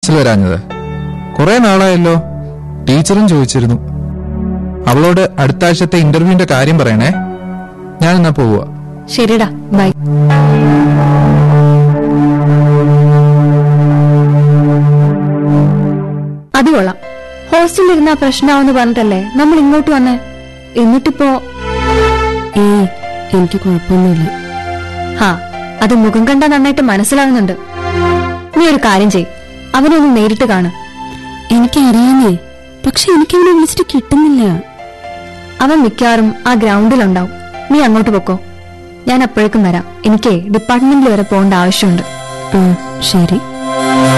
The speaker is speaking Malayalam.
ഹോസ്റ്റൽ വരാഞ്ഞത് കുറെ നാളായല്ലോ ടീച്ചറും ചോദിച്ചിരുന്നു അവളോട് അടുത്ത ആഴ്ചത്തെ ഇന്റർവ്യൂവിന്റെ കാര്യം പറയണേ ഞാൻ എന്നാ പോവുക ശരിടാ ബൈ അത് കൊള്ളാം ഹോസ്റ്റലിൽ ഇരുന്നാ പ്രശ്നമാവെന്ന് പറഞ്ഞിട്ടല്ലേ നമ്മൾ ഇങ്ങോട്ട് വന്നേ എന്നിട്ടിപ്പോ ഏയ് എനിക്ക് കുഴപ്പമൊന്നുമില്ല ഹാ അത് മുഖം കണ്ടാ നന്നായിട്ട് മനസ്സിലാവുന്നുണ്ട് നീ ഒരു കാര്യം ചെയ് അവനെ ഒന്ന് നേരിട്ട് കാണും എനിക്കറിയാന്നേ പക്ഷെ എനിക്കവനെ വിളിച്ചിട്ട് കിട്ടുന്നില്ല അവൻ മിക്കവാറും ആ ഗ്രൗണ്ടിലുണ്ടാവും നീ അങ്ങോട്ട് പൊക്കോ ഞാൻ അപ്പോഴേക്കും വരാം എനിക്ക് ഡിപ്പാർട്ട്മെന്റിൽ വരെ പോകേണ്ട ആവശ്യമുണ്ട് ആ ശരി